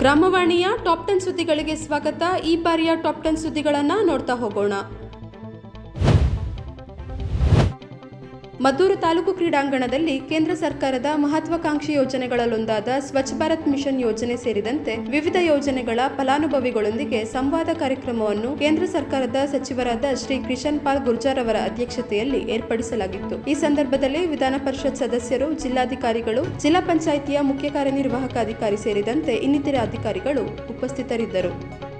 ಗ್ರಾಮವಾಣಿಯ top ten ಸುದ್ದಿಗಳಿಗೆ ಸ್ವಾಗತ ಈ ಬಾರಿಯ ಟಾಪ್ ಟೆನ್ ಸುದ್ದಿಗಳನ್ನು ನೋಡ್ತಾ ಹೋಗೋಣ ಮದ್ದೂರು ತಾಲೂಕು ಕ್ರೀಡಾಂಗಣದಲ್ಲಿ ಕೇಂದ್ರ ಸರ್ಕಾರದ ಮಹತ್ವಾಕಾಂಕ್ಷಿ ಯೋಜನೆಗಳಲ್ಲೊಂದಾದ ಸ್ವಚ್ಛ ಭಾರತ್ ಮಿಷನ್ ಯೋಜನೆ ಸೇರಿದಂತೆ ವಿವಿಧ ಯೋಜನೆಗಳ ಫಲಾನುಭವಿಗಳೊಂದಿಗೆ ಸಂವಾದ ಕಾರ್ಯಕ್ರಮವನ್ನು ಕೇಂದ್ರ ಸರ್ಕಾರದ ಸಚಿವರಾದ ಶ್ರೀ ಕ್ರಿಶನ್ ಪಾಲ್ ಗುರ್ಜಾರ್ ಅವರ ಅಧ್ಯಕ್ಷತೆಯಲ್ಲಿ ಏರ್ಪಡಿಸಲಾಗಿತ್ತು ಈ ಸಂದರ್ಭದಲ್ಲಿ ವಿಧಾನ ಪರಿಷತ್ ಸದಸ್ಯರು ಜಿಲ್ಲಾಧಿಕಾರಿಗಳು ಜಿಲ್ಲಾ ಪಂಚಾಯಿತಿಯ ಮುಖ್ಯ ಕಾರ್ಯನಿರ್ವಾಹಕ ಅಧಿಕಾರಿ ಸೇರಿದಂತೆ ಇನ್ನಿತರೆ ಅಧಿಕಾರಿಗಳು ಉಪಸ್ಥಿತರಿದ್ದರು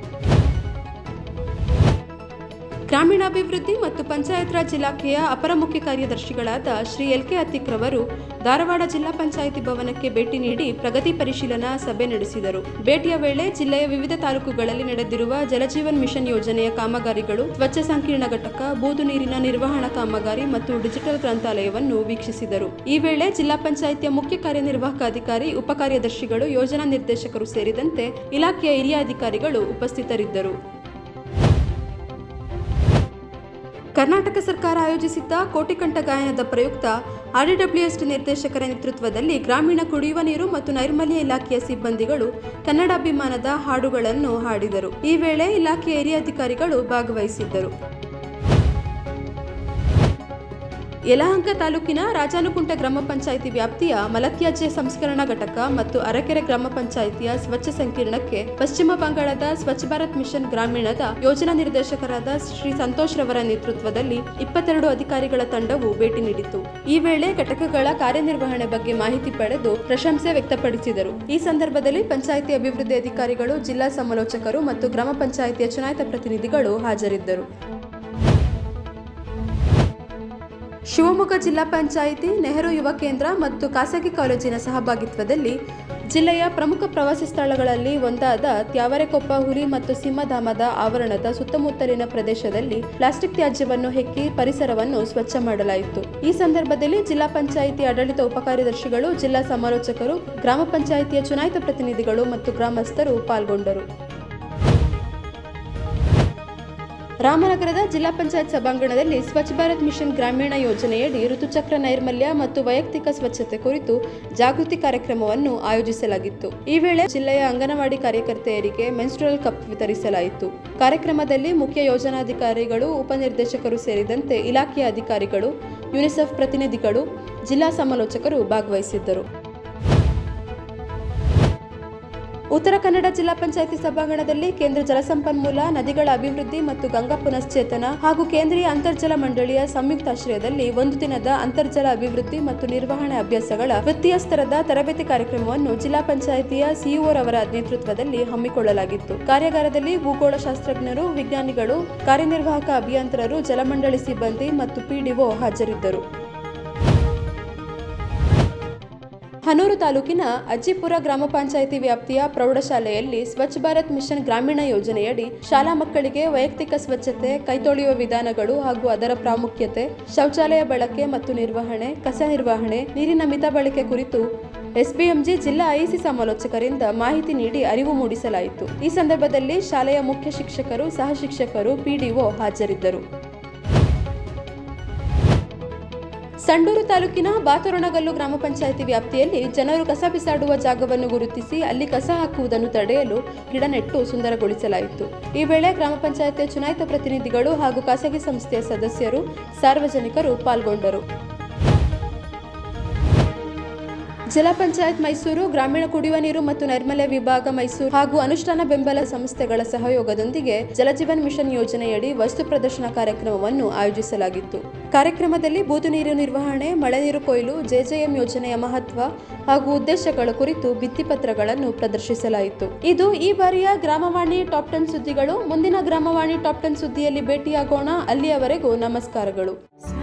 ಗ್ರಾಮೀಣಾಭಿವೃದ್ಧಿ ಮತ್ತು ಪಂಚಾಯತ್ ರಾಜ್ ಇಲಾಖೆಯ ಅಪರ ಮುಖ್ಯ ಕಾರ್ಯದರ್ಶಿಗಳಾದ ಶ್ರೀ ಎಲ್ ಕೆ ಅತಿಕ್ರವರು ಧಾರವಾಡ ಜಿಲ್ಲಾ ಪಂಚಾಯಿತಿ ಭವನಕ್ಕೆ ಭೇಟಿ ನೀಡಿ ಪ್ರಗತಿ ಪರಿಶೀಲನಾ ಸಭೆ ನಡೆಸಿದರು ಭೇಟಿಯ ವೇಳೆ ಜಿಲ್ಲೆಯ ವಿವಿಧ ತಾಲೂಕುಗಳಲ್ಲಿ ನಡೆದಿರುವ ಜಲಜೀವನ್ ಮಿಷನ್ ಯೋಜನೆಯ ಕಾಮಗಾರಿಗಳು ಸ್ವಚ್ಛ ಸಂಕೀರ್ಣ ಘಟಕ ಬೂದು ನೀರಿನ ನಿರ್ವಹಣಾ ಕಾಮಗಾರಿ ಮತ್ತು ಡಿಜಿಟಲ್ ಗ್ರಂಥಾಲಯವನ್ನು ವೀಕ್ಷಿಸಿದರು ಈ ವೇಳೆ ಜಿಲ್ಲಾ ಪಂಚಾಯಿತಿಯ ಮುಖ್ಯ ಕಾರ್ಯನಿರ್ವಾಹಕ ಅಧಿಕಾರಿ ಉಪಕಾರ್ಯದರ್ಶಿಗಳು ಯೋಜನಾ ನಿರ್ದೇಶಕರು ಸೇರಿದಂತೆ ಇಲಾಖೆಯ ಹಿರಿಯ ಅಧಿಕಾರಿಗಳು ಉಪಸ್ಥಿತರಿದ್ದರು ಕರ್ನಾಟಕ ಸರ್ಕಾರ ಆಯೋಜಿಸಿದ್ದ ಕೋಟಿಕಂಠ ಗಾಯನದ ಪ್ರಯುಕ್ತ ಆರ್ಡಿಡಬ್ಲ್ಯೂಎಸ್ ನಿರ್ದೇಶಕರ ನೇತೃತ್ವದಲ್ಲಿ ಗ್ರಾಮೀಣ ಕುಡಿಯುವ ನೀರು ಮತ್ತು ನೈರ್ಮಲ್ಯ ಇಲಾಖೆಯ ಸಿಬ್ಬಂದಿಗಳು ಕನ್ನಡಾಭಿಮಾನದ ಹಾಡುಗಳನ್ನು ಹಾಡಿದರು ಈ ವೇಳೆ ಇಲಾಖೆಯ ಹಿರಿಯ ಅಧಿಕಾರಿಗಳು ಭಾಗವಹಿಸಿದ್ದರು ಯಲಹಂಕ ತಾಲೂಕಿನ ರಾಜಾನುಕುಂಟ ಗ್ರಾಮ ಪಂಚಾಯಿತಿ ವ್ಯಾಪ್ತಿಯ ಮಲತ್ಯಾಜ್ಯ ಸಂಸ್ಕರಣಾ ಘಟಕ ಮತ್ತು ಅರಕೆರೆ ಗ್ರಾಮ ಪಂಚಾಯಿತಿಯ ಸ್ವಚ್ಛ ಸಂಕೀರ್ಣಕ್ಕೆ ಪಶ್ಚಿಮ ಬಂಗಾಳದ ಸ್ವಚ್ಛ ಭಾರತ್ ಮಿಷನ್ ಗ್ರಾಮೀಣದ ಯೋಜನಾ ನಿರ್ದೇಶಕರಾದ ಶ್ರೀ ಸಂತೋಷ್ ರವರ ನೇತೃತ್ವದಲ್ಲಿ ಇಪ್ಪತ್ತೆರಡು ಅಧಿಕಾರಿಗಳ ತಂಡವು ಭೇಟಿ ನೀಡಿತು ಈ ವೇಳೆ ಘಟಕಗಳ ಕಾರ್ಯನಿರ್ವಹಣೆ ಬಗ್ಗೆ ಮಾಹಿತಿ ಪಡೆದು ಪ್ರಶಂಸೆ ವ್ಯಕ್ತಪಡಿಸಿದರು ಈ ಸಂದರ್ಭದಲ್ಲಿ ಪಂಚಾಯಿತಿ ಅಭಿವೃದ್ಧಿ ಅಧಿಕಾರಿಗಳು ಜಿಲ್ಲಾ ಸಮಾಲೋಚಕರು ಮತ್ತು ಗ್ರಾಮ ಪಂಚಾಯಿತಿಯ ಚುನಾಯಿತ ಪ್ರತಿನಿಧಿಗಳು ಹಾಜರಿದ್ದರು ಶಿವಮೊಗ್ಗ ಜಿಲ್ಲಾ ಪಂಚಾಯಿತಿ ನೆಹರು ಯುವ ಕೇಂದ್ರ ಮತ್ತು ಖಾಸಗಿ ಕಾಲೇಜಿನ ಸಹಭಾಗಿತ್ವದಲ್ಲಿ ಜಿಲ್ಲೆಯ ಪ್ರಮುಖ ಪ್ರವಾಸಿ ಸ್ಥಳಗಳಲ್ಲಿ ಒಂದಾದ ತ್ಯಾವರೆಕೊಪ್ಪ ಹುಲಿ ಮತ್ತು ಸಿಂಹಧಾಮದ ಆವರಣದ ಸುತ್ತಮುತ್ತಲಿನ ಪ್ರದೇಶದಲ್ಲಿ ಪ್ಲಾಸ್ಟಿಕ್ ತ್ಯಾಜ್ಯವನ್ನು ಹೆಕ್ಕಿ ಪರಿಸರವನ್ನು ಸ್ವಚ್ಛ ಮಾಡಲಾಯಿತು ಈ ಸಂದರ್ಭದಲ್ಲಿ ಜಿಲ್ಲಾ ಪಂಚಾಯಿತಿ ಆಡಳಿತ ಉಪಕಾರ್ಯದರ್ಶಿಗಳು ಜಿಲ್ಲಾ ಸಮಾಲೋಚಕರು ಗ್ರಾಮ ಪಂಚಾಯಿತಿಯ ಚುನಾಯಿತ ಪ್ರತಿನಿಧಿಗಳು ಮತ್ತು ಗ್ರಾಮಸ್ಥರು ಪಾಲ್ಗೊಂಡರು ರಾಮನಗರದ ಜಿಲ್ಲಾ ಪಂಚಾಯತ್ ಸಭಾಂಗಣದಲ್ಲಿ ಸ್ವಚ್ಛ ಭಾರತ್ ಮಿಷನ್ ಗ್ರಾಮೀಣ ಯೋಜನೆಯಡಿ ಋತುಚಕ್ರ ನೈರ್ಮಲ್ಯ ಮತ್ತು ವೈಯಕ್ತಿಕ ಸ್ವಚ್ಛತೆ ಕುರಿತು ಜಾಗೃತಿ ಕಾರ್ಯಕ್ರಮವನ್ನು ಆಯೋಜಿಸಲಾಗಿತ್ತು ಈ ವೇಳೆ ಜಿಲ್ಲೆಯ ಅಂಗನವಾಡಿ ಕಾರ್ಯಕರ್ತೆಯರಿಗೆ ಮೆನ್ಸ್ಟ್ರಲ್ ಕಪ್ ವಿತರಿಸಲಾಯಿತು ಕಾರ್ಯಕ್ರಮದಲ್ಲಿ ಮುಖ್ಯ ಯೋಜನಾಧಿಕಾರಿಗಳು ಉಪನಿರ್ದೇಶಕರು ಸೇರಿದಂತೆ ಇಲಾಖೆಯ ಅಧಿಕಾರಿಗಳು ಯುನಿಸೆಫ್ ಪ್ರತಿನಿಧಿಗಳು ಜಿಲ್ಲಾ ಸಮಾಲೋಚಕರು ಭಾಗವಹಿಸಿದ್ದರು ಉತ್ತರ ಕನ್ನಡ ಜಿಲ್ಲಾ ಪಂಚಾಯಿತಿ ಸಭಾಂಗಣದಲ್ಲಿ ಕೇಂದ್ರ ಜಲಸಂಪನ್ಮೂಲ ನದಿಗಳ ಅಭಿವೃದ್ಧಿ ಮತ್ತು ಗಂಗಾ ಪುನಶ್ಚೇತನ ಹಾಗೂ ಕೇಂದ್ರೀಯ ಅಂತರ್ಜಲ ಮಂಡಳಿಯ ಸಂಯುಕ್ತಾಶ್ರಯದಲ್ಲಿ ಒಂದು ದಿನದ ಅಂತರ್ಜಲ ಅಭಿವೃದ್ಧಿ ಮತ್ತು ನಿರ್ವಹಣೆ ಅಭ್ಯಾಸಗಳ ವೃತ್ತಿಯ ಸ್ತರದ ತರಬೇತಿ ಕಾರ್ಯಕ್ರಮವನ್ನು ಜಿಲ್ಲಾ ಪಂಚಾಯಿತಿಯ ಸಿಇಒ ರವರ ನೇತೃತ್ವದಲ್ಲಿ ಹಮ್ಮಿಕೊಳ್ಳಲಾಗಿತ್ತು ಕಾರ್ಯಾಗಾರದಲ್ಲಿ ಭೂಗೋಳ ಶಾಸ್ತ್ರಜ್ಞರು ವಿಜ್ಞಾನಿಗಳು ಕಾರ್ಯನಿರ್ವಾಹಕ ಅಭಿಯಂತರರು ಜಲಮಂಡಳಿ ಸಿಬ್ಬಂದಿ ಮತ್ತು ಪಿಡಿಒ ಹಾಜರಿದ್ದರು ಹನೂರು ತಾಲೂಕಿನ ಅಜ್ಜಿಪುರ ಗ್ರಾಮ ಪಂಚಾಯಿತಿ ವ್ಯಾಪ್ತಿಯ ಪ್ರೌಢಶಾಲೆಯಲ್ಲಿ ಸ್ವಚ್ಛ ಭಾರತ್ ಮಿಷನ್ ಗ್ರಾಮೀಣ ಯೋಜನೆಯಡಿ ಶಾಲಾ ಮಕ್ಕಳಿಗೆ ವೈಯಕ್ತಿಕ ಸ್ವಚ್ಛತೆ ಕೈತೊಳೆಯುವ ವಿಧಾನಗಳು ಹಾಗೂ ಅದರ ಪ್ರಾಮುಖ್ಯತೆ ಶೌಚಾಲಯ ಬಳಕೆ ಮತ್ತು ನಿರ್ವಹಣೆ ಕಸ ನಿರ್ವಹಣೆ ನೀರಿನ ಮಿತ ಬಳಕೆ ಕುರಿತು ಎಸ್ಬಿಎಂಜಿ ಜಿಲ್ಲಾ ಐಸಿ ಸಮಾಲೋಚಕರಿಂದ ಮಾಹಿತಿ ನೀಡಿ ಅರಿವು ಮೂಡಿಸಲಾಯಿತು ಈ ಸಂದರ್ಭದಲ್ಲಿ ಶಾಲೆಯ ಮುಖ್ಯ ಶಿಕ್ಷಕರು ಸಹ ಶಿಕ್ಷಕರು ಪಿಡಿಒ ಹಾಜರಿದ್ದರು ಸಂಡೂರು ತಾಲೂಕಿನ ಬಾತೊರಣಗಲ್ಲು ಗ್ರಾಮ ಪಂಚಾಯಿತಿ ವ್ಯಾಪ್ತಿಯಲ್ಲಿ ಜನರು ಕಸ ಬಿಸಾಡುವ ಜಾಗವನ್ನು ಗುರುತಿಸಿ ಅಲ್ಲಿ ಕಸ ಹಾಕುವುದನ್ನು ತಡೆಯಲು ಗಿಡ ನೆಟ್ಟು ಸುಂದರಗೊಳಿಸಲಾಯಿತು ಈ ವೇಳೆ ಗ್ರಾಮ ಪಂಚಾಯಿತಿಯ ಚುನಾಯಿತ ಪ್ರತಿನಿಧಿಗಳು ಹಾಗೂ ಖಾಸಗಿ ಸಂಸ್ಥೆಯ ಸದಸ್ಯರು ಸಾರ್ವಜನಿಕರು ಪಾಲ್ಗೊಂಡರು ಜಿಲ್ಲಾ ಪಂಚಾಯತ್ ಮೈಸೂರು ಗ್ರಾಮೀಣ ಕುಡಿಯುವ ನೀರು ಮತ್ತು ನೈರ್ಮಲ್ಯ ವಿಭಾಗ ಮೈಸೂರು ಹಾಗೂ ಅನುಷ್ಠಾನ ಬೆಂಬಲ ಸಂಸ್ಥೆಗಳ ಸಹಯೋಗದೊಂದಿಗೆ ಜಲಜೀವನ್ ಮಿಷನ್ ಯೋಜನೆಯಡಿ ವಸ್ತು ಪ್ರದರ್ಶನ ಕಾರ್ಯಕ್ರಮವನ್ನು ಆಯೋಜಿಸಲಾಗಿತ್ತು ಕಾರ್ಯಕ್ರಮದಲ್ಲಿ ಬೂದು ನೀರು ನಿರ್ವಹಣೆ ಮಳೆ ನೀರು ಕೊಯ್ಲು ಜೆಜೆಎಂ ಯೋಜನೆಯ ಮಹತ್ವ ಹಾಗೂ ಉದ್ದೇಶಗಳ ಕುರಿತು ಭಿತ್ತಿಪತ್ರಗಳನ್ನು ಪ್ರದರ್ಶಿಸಲಾಯಿತು ಇದು ಈ ಬಾರಿಯ ಗ್ರಾಮವಾಣಿ ಟಾಪ್ ಟೆನ್ ಸುದ್ದಿಗಳು ಮುಂದಿನ ಗ್ರಾಮವಾಣಿ ಟಾಪ್ ಟೆನ್ ಸುದ್ದಿಯಲ್ಲಿ ಭೇಟಿಯಾಗೋಣ ಅಲ್ಲಿಯವರೆಗೂ ನಮಸ್ಕಾರಗಳು